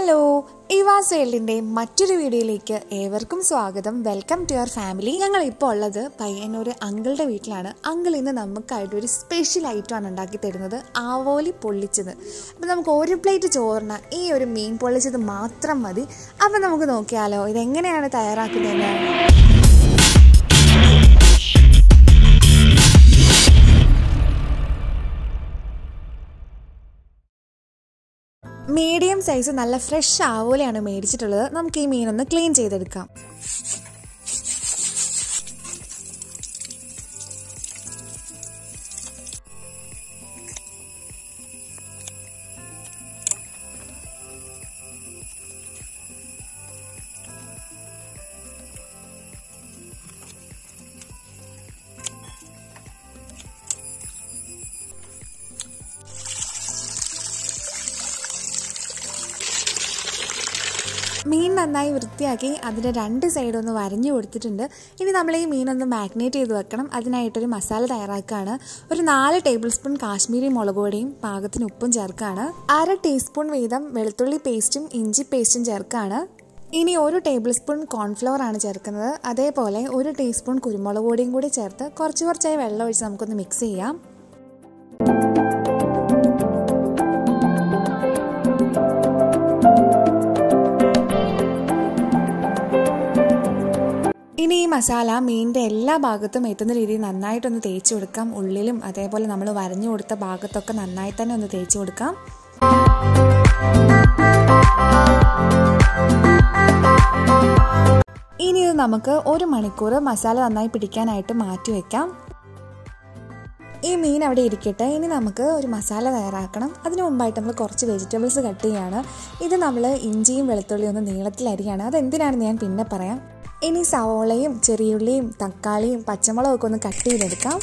hello ഇവാസ് വേൾഡിൻ്റെ മറ്റൊരു വീഡിയോയിലേക്ക് ഏവർക്കും സ്വാഗതം വെൽക്കം ടു യുവർ ഫാമിലി ഞങ്ങൾ ഇപ്പോൾ ഉള്ളത് പയ്യന്നൂർ അങ്കിളുടെ വീട്ടിലാണ് അങ്കിൾ ഇന്ന് നമുക്കായിട്ട് ഒരു സ്പെഷ്യൽ ഐറ്റമാണ് ഉണ്ടാക്കി തരുന്നത് ആവോലി പൊള്ളിച്ചത് അപ്പോൾ നമുക്ക് ഒരു പ്ലേറ്റ് ചോറിന് ഈ ഒരു മീൻ പൊള്ളിച്ചത് മാത്രം മതി അപ്പോൾ നമുക്ക് നോക്കിയാലോ ഇതെങ്ങനെയാണ് തയ്യാറാക്കുന്നത് മീഡിയം സൈസ് നല്ല ഫ്രഷ് ആവോലെയാണ് മേടിച്ചിട്ടുള്ളത് നമുക്ക് ഈ മീനൊന്ന് ക്ലീൻ ചെയ്തെടുക്കാം മീൻ നന്നായി വൃത്തിയാക്കി അതിൻ്റെ രണ്ട് സൈഡും ഒന്ന് വരഞ്ഞു കൊടുത്തിട്ടുണ്ട് ഇനി നമ്മൾ ഈ മീനൊന്ന് മാഗ്നേറ്റ് ചെയ്ത് വെക്കണം അതിനായിട്ടൊരു മസാല തയ്യാറാക്കുകയാണ് ഒരു നാല് ടേബിൾ സ്പൂൺ കാശ്മീരി മുളക് പൊടിയും പാകത്തിന് ഉപ്പും ചേർക്കുകയാണ് അര ടീസ്പൂൺ വീതം വെളുത്തുള്ളി പേസ്റ്റും ഇഞ്ചി പേസ്റ്റും ചേർക്കുകയാണ് ഇനി ഒരു ടേബിൾ സ്പൂൺ കോൺഫ്ലവർ ആണ് ചേർക്കുന്നത് അതേപോലെ ഒരു ടീസ്പൂൺ കുരുമുളക് പൊടിയും കൂടി ചേർത്ത് കുറച്ച് കുറച്ചായി വെള്ളം ഒഴിച്ച് നമുക്കൊന്ന് മിക്സ് ചെയ്യാം ഇനി ഈ മസാല മീനിൻ്റെ എല്ലാ ഭാഗത്തും എത്തുന്ന രീതിയിൽ നന്നായിട്ടൊന്ന് തേച്ച് കൊടുക്കാം ഉള്ളിലും അതേപോലെ നമ്മൾ വരഞ്ഞു കൊടുത്ത ഭാഗത്തൊക്കെ നന്നായി തന്നെ ഒന്ന് തേച്ച് കൊടുക്കാം ഇനി ഇത് നമുക്ക് ഒരു മണിക്കൂർ മസാല നന്നായി പിടിക്കാനായിട്ട് മാറ്റി വെക്കാം ഈ മീൻ അവിടെ ഇരിക്കട്ടെ ഇനി നമുക്ക് ഒരു മസാല തയ്യാറാക്കണം അതിന് മുമ്പായിട്ട് നമ്മൾ കുറച്ച് വെജിറ്റബിൾസ് കട്ട് ചെയ്യാണ് ഇത് നമ്മൾ ഇഞ്ചിയും വെളുത്തുള്ളിയും ഒന്ന് നീളത്തിലരിയാണ് അതെന്തിനാണെന്ന് ഞാൻ പിന്നെ പറയാം ഇനി സവോളയും ചെറിയുള്ളിയും തക്കാളിയും പച്ചമുളകും ഒക്കെ ഒന്ന് കട്ട് ചെയ്തെടുക്കാം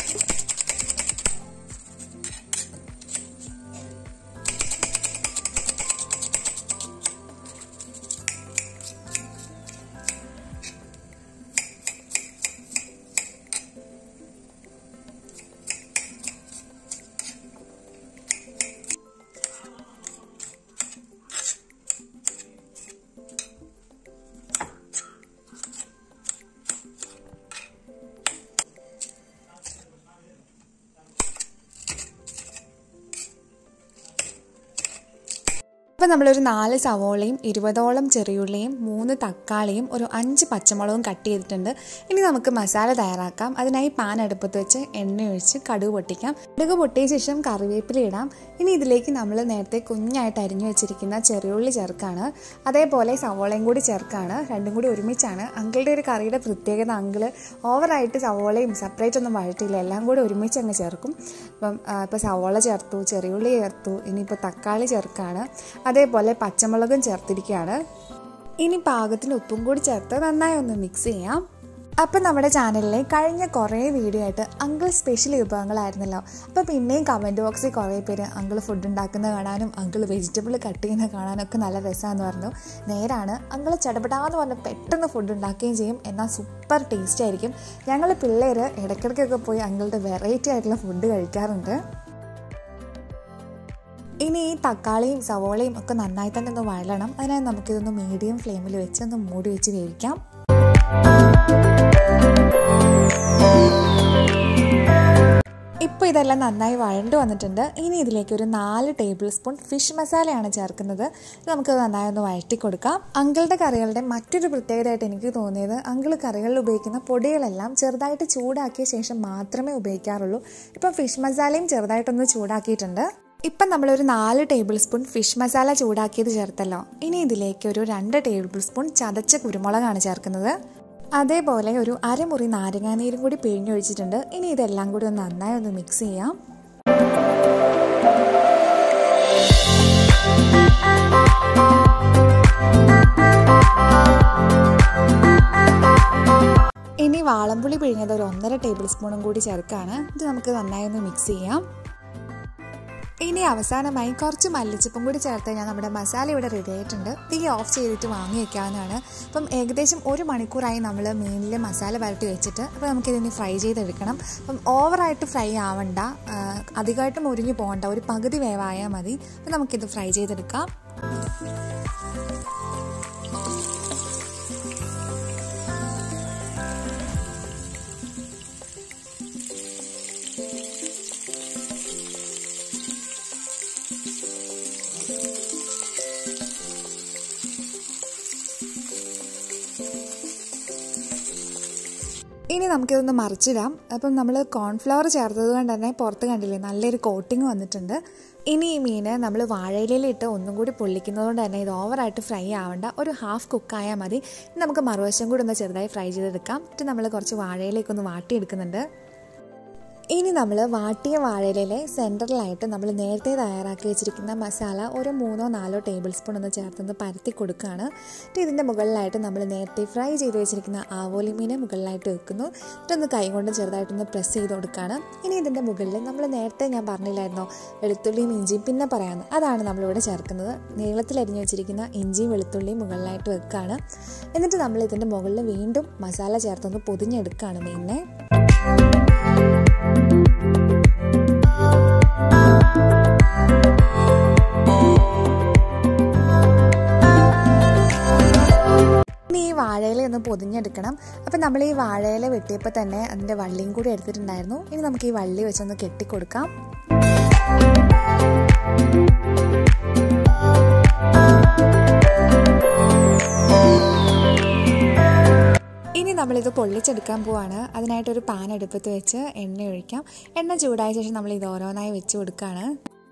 അപ്പോൾ നമ്മളൊരു നാല് സവോളയും ഇരുപതോളം ചെറിയുള്ളിയും മൂന്ന് തക്കാളിയും ഒരു അഞ്ച് പച്ചമുളകും കട്ട് ചെയ്തിട്ടുണ്ട് ഇനി നമുക്ക് മസാല തയ്യാറാക്കാം അതിനായി പാൻ അടുപ്പത്ത് വെച്ച് എണ്ണ ഒഴിച്ച് കടുക് പൊട്ടിക്കാം കടുക് പൊട്ടിയ ശേഷം കറിവേപ്പില ഇടാം ഇനി ഇതിലേക്ക് നമ്മൾ നേരത്തെ കുഞ്ഞായിട്ട് അരിഞ്ഞു വെച്ചിരിക്കുന്ന ചെറിയുള്ളി ചേർക്കാണ് അതേപോലെ സവോളയും കൂടി ചേർക്കാണ് രണ്ടും കൂടി ഒരുമിച്ചാണ് അങ്കിളുടെ ഒരു കറിയുടെ പ്രത്യേകത അങ്കിള് ഓവറായിട്ട് സവോളയും സെപ്പറേറ്റ് ഒന്നും വഴറ്റില്ല എല്ലാം കൂടി ഒരുമിച്ച് അങ്ങ് ചേർക്കും ഇപ്പം ഇപ്പോൾ സവോള ചേർത്തു ചെറിയുള്ളി ചേർത്തു ഇനിയിപ്പോൾ തക്കാളി ചേർക്കാണ് അതേപോലെ പച്ചമുളകും ചേർത്തിരിക്കുകയാണ് ഇനി പാകത്തിന് ഉപ്പും കൂടി ചേർത്ത് നന്നായി ഒന്ന് മിക്സ് ചെയ്യാം അപ്പം നമ്മുടെ ചാനലിലെ കഴിഞ്ഞ കുറേ വീഡിയോ ആയിട്ട് അങ്കിൾ സ്പെഷ്യൽ വിഭവങ്ങളായിരുന്നല്ലോ അപ്പോൾ പിന്നെയും കമൻറ്റ് ബോക്സിൽ കുറേ പേര് അങ്കിൾ ഫുഡ് ഉണ്ടാക്കുന്നത് കാണാനും അങ്കിൾ വെജിറ്റബിൾ കട്ട് ചെയ്യുന്നത് കാണാനും ഒക്കെ നല്ല രസമാണെന്ന് പറഞ്ഞു നേരാണ് അങ്കിൾ ചടപടാന്ന് പറഞ്ഞ് പെട്ടെന്ന് ഫുഡ് ഉണ്ടാക്കുകയും ചെയ്യും എന്നാൽ സൂപ്പർ ടേസ്റ്റ് ആയിരിക്കും ഞങ്ങൾ പിള്ളേർ ഇടയ്ക്കിടയ്ക്കൊക്കെ പോയി അങ്കിളുടെ വെറൈറ്റി ആയിട്ടുള്ള ഫുഡ് കഴിക്കാറുണ്ട് ഇനി ഈ തക്കാളിയും സവോളയും ഒക്കെ നന്നായി തന്നെ ഒന്ന് വഴലണം അതിനായി നമുക്കിതൊന്ന് മീഡിയം ഫ്ലെയിമിൽ വെച്ച് ഒന്ന് മൂടി വെച്ച് വേവിക്കാം ഇപ്പോൾ ഇതെല്ലാം നന്നായി വഴണ്ടു വന്നിട്ടുണ്ട് ഇനി ഇതിലേക്ക് ഒരു നാല് ടേബിൾ സ്പൂൺ ഫിഷ് മസാലയാണ് ചേർക്കുന്നത് നമുക്ക് നന്നായി ഒന്ന് വഴറ്റി കൊടുക്കാം അങ്കിളുടെ കറികളുടെ മറ്റൊരു പ്രത്യേകതയായിട്ട് എനിക്ക് തോന്നിയത് അങ്കിൾ കറികളിൽ ഉപയോഗിക്കുന്ന പൊടികളെല്ലാം ചെറുതായിട്ട് ചൂടാക്കിയ ശേഷം മാത്രമേ ഉപയോഗിക്കാറുള്ളൂ ഇപ്പം ഫിഷ് മസാലയും ചെറുതായിട്ടൊന്ന് ചൂടാക്കിയിട്ടുണ്ട് ഇപ്പം നമ്മളൊരു നാല് ടേബിൾ സ്പൂൺ ഫിഷ് മസാല ചൂടാക്കിയത് ചേർത്തല്ലോ ഇനി ഇതിലേക്ക് ഒരു രണ്ട് ടേബിൾ സ്പൂൺ ചതച്ച കുരുമുളകാണ് ചേർക്കുന്നത് അതേപോലെ ഒരു അരമുറി നാരങ്ങാനീരും കൂടി പിഴിഞ്ഞൊഴിച്ചിട്ടുണ്ട് ഇനി ഇതെല്ലാം കൂടി ഒന്ന് നന്നായി ഒന്ന് മിക്സ് ചെയ്യാം ഇനി വാളംപുളി പിഴിഞ്ഞത് ഒരു ഒന്നര ടേബിൾ സ്പൂണും കൂടി ചേർക്കാണ് ഇത് നമുക്ക് നന്നായി ഒന്ന് മിക്സ് ചെയ്യാം ഇനി അവസാനമായി കുറച്ച് മല്ലിച്ചപ്പും കൂടി ചേർത്ത് കഴിഞ്ഞാൽ നമ്മുടെ മസാല ഇവിടെ റെഡി ആയിട്ടുണ്ട് തീ ഓഫ് ചെയ്തിട്ട് വാങ്ങി വെക്കാവുന്നതാണ് അപ്പം ഏകദേശം ഒരു മണിക്കൂറായി നമ്മൾ മീനിൽ മസാല വരട്ടി വെച്ചിട്ട് അപ്പോൾ നമുക്കിതിന് ഫ്രൈ ചെയ്തെടുക്കണം അപ്പം ഓവറായിട്ട് ഫ്രൈ ആവണ്ട അധികമായിട്ട് മുരിഞ്ഞു പോകണ്ട ഒരു പകുതി വേവായാൽ മതി അപ്പം നമുക്കിത് ഫ്രൈ ചെയ്തെടുക്കാം ഇനി നമുക്കിതൊന്ന് മറിച്ചിടാം അപ്പം നമ്മൾ കോൺഫ്ലവർ ചേർത്തത് കൊണ്ട് തന്നെ പുറത്ത് കണ്ടില്ലേ നല്ലൊരു കോട്ടിങ് വന്നിട്ടുണ്ട് ഇനി ഈ മീൻ നമ്മൾ വാഴയിലയിലിട്ട് ഒന്നും കൂടി പൊള്ളിക്കുന്നത് കൊണ്ട് തന്നെ ഇത് ഓവറായിട്ട് ഫ്രൈ ആവണ്ട ഒരു ഹാഫ് കുക്കായാൽ മതി നമുക്ക് മറുവശം കൂടി ഒന്ന് ചെറുതായി ഫ്രൈ ചെയ്തെടുക്കാം എന്നിട്ട് നമ്മൾ കുറച്ച് വാഴയിലേക്കൊന്ന് വാട്ടിയെടുക്കുന്നുണ്ട് ഇനി നമ്മൾ വാട്ടിയ വാഴയിലെ സെൻറ്ററിലായിട്ട് നമ്മൾ നേരത്തെ തയ്യാറാക്കി വെച്ചിരിക്കുന്ന മസാല ഒരു മൂന്നോ നാലോ ടേബിൾ സ്പൂൺ ഒന്ന് ചേർത്തൊന്ന് പരത്തി കൊടുക്കുകയാണ് എന്നിട്ട് ഇതിൻ്റെ മുകളിലായിട്ട് നമ്മൾ നേരത്തെ ഫ്രൈ ചെയ്ത് വെച്ചിരിക്കുന്ന ആവോലി മീനെ മുകളിലായിട്ട് വെക്കുന്നു എന്നിട്ടൊന്ന് കൈ കൊണ്ട് ചെറുതായിട്ടൊന്ന് പ്രസ് ചെയ്ത് കൊടുക്കുകയാണ് ഇനി ഇതിൻ്റെ മുകളിൽ നമ്മൾ നേരത്തെ ഞാൻ പറഞ്ഞില്ലായിരുന്നോ വെളുത്തുള്ളിയും ഇഞ്ചിയും പിന്നെ പറയാമെന്ന് അതാണ് നമ്മളിവിടെ ചേർക്കുന്നത് നീളത്തിൽ അരിഞ്ഞു വെച്ചിരിക്കുന്ന ഇഞ്ചിയും വെളുത്തുള്ളിയും മുകളിലായിട്ട് വെക്കുകയാണ് എന്നിട്ട് നമ്മൾ ഇതിൻ്റെ മുകളിൽ വീണ്ടും മസാല ചേർത്തൊന്ന് പൊതിഞ്ഞെടുക്കുകയാണ് മീനിനെ ഇനി ഈ വാഴയില ഒന്ന് പൊതിഞ്ഞെടുക്കണം അപ്പം നമ്മൾ ഈ വാഴയില വെട്ടിയപ്പോൾ തന്നെ അതിൻ്റെ വള്ളിയും കൂടി എടുത്തിട്ടുണ്ടായിരുന്നു ഇനി നമുക്ക് ഈ വള്ളി വെച്ചൊന്ന് കെട്ടിക്കൊടുക്കാം ഇനി നമ്മളിത് പൊള്ളിച്ചെടുക്കാൻ പോവാണ് അതിനായിട്ടൊരു പാൻ അടുപ്പത്ത് വെച്ച് എണ്ണ ഒഴിക്കാം എണ്ണ ചൂടായ ശേഷം നമ്മൾ ഇത് ഓരോന്നായി വെച്ച് കൊടുക്കുകയാണ്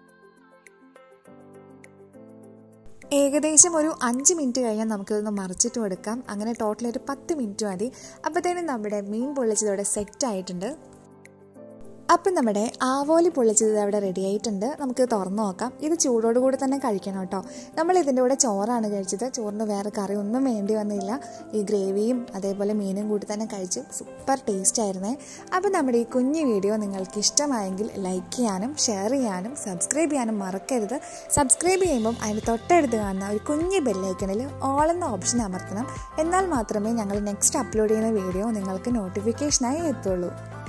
ഏകദേശം ഒരു അഞ്ച് മിനിറ്റ് കഴിഞ്ഞാൽ നമുക്കിതൊന്ന് മറിച്ചിട്ട് കൊടുക്കാം അങ്ങനെ ടോട്ടൽ ഒരു പത്ത് മിനിറ്റ് മതി അപ്പോഴത്തേനും നമ്മുടെ മീൻ പൊള്ളിച്ചതോടെ സെറ്റ് ആയിട്ടുണ്ട് അപ്പം നമ്മുടെ ആവോലി പൊള്ളിച്ചത് അവിടെ റെഡി ആയിട്ടുണ്ട് നമുക്ക് തുറന്നു നോക്കാം ഇത് ചൂടോടുകൂടി തന്നെ കഴിക്കണം കേട്ടോ നമ്മൾ ഇതിൻ്റെ കൂടെ ചോറാണ് കഴിച്ചത് ചോറിന് വേറെ കറി ഒന്നും വേണ്ടി വന്നില്ല ഈ ഗ്രേവിയും അതേപോലെ മീനും കൂടി തന്നെ കഴിച്ചു സൂപ്പർ ടേസ്റ്റ് ആയിരുന്നേ അപ്പം നമ്മുടെ ഈ കുഞ്ഞു വീഡിയോ നിങ്ങൾക്ക് ഇഷ്ടമായെങ്കിൽ ലൈക്ക് ചെയ്യാനും ഷെയർ ചെയ്യാനും സബ്സ്ക്രൈബ് ചെയ്യാനും മറക്കരുത് സബ്സ്ക്രൈബ് ചെയ്യുമ്പം അതിന് തൊട്ടടുത്ത് കാണുന്ന ഒരു കുഞ്ഞു ബെല്ലൈക്കണിൽ ഓൾ എന്ന ഓപ്ഷൻ അമർത്തണം എന്നാൽ മാത്രമേ ഞങ്ങൾ നെക്സ്റ്റ് അപ്ലോഡ് ചെയ്യുന്ന വീഡിയോ നിങ്ങൾക്ക് നോട്ടിഫിക്കേഷനായി എത്തുള്ളൂ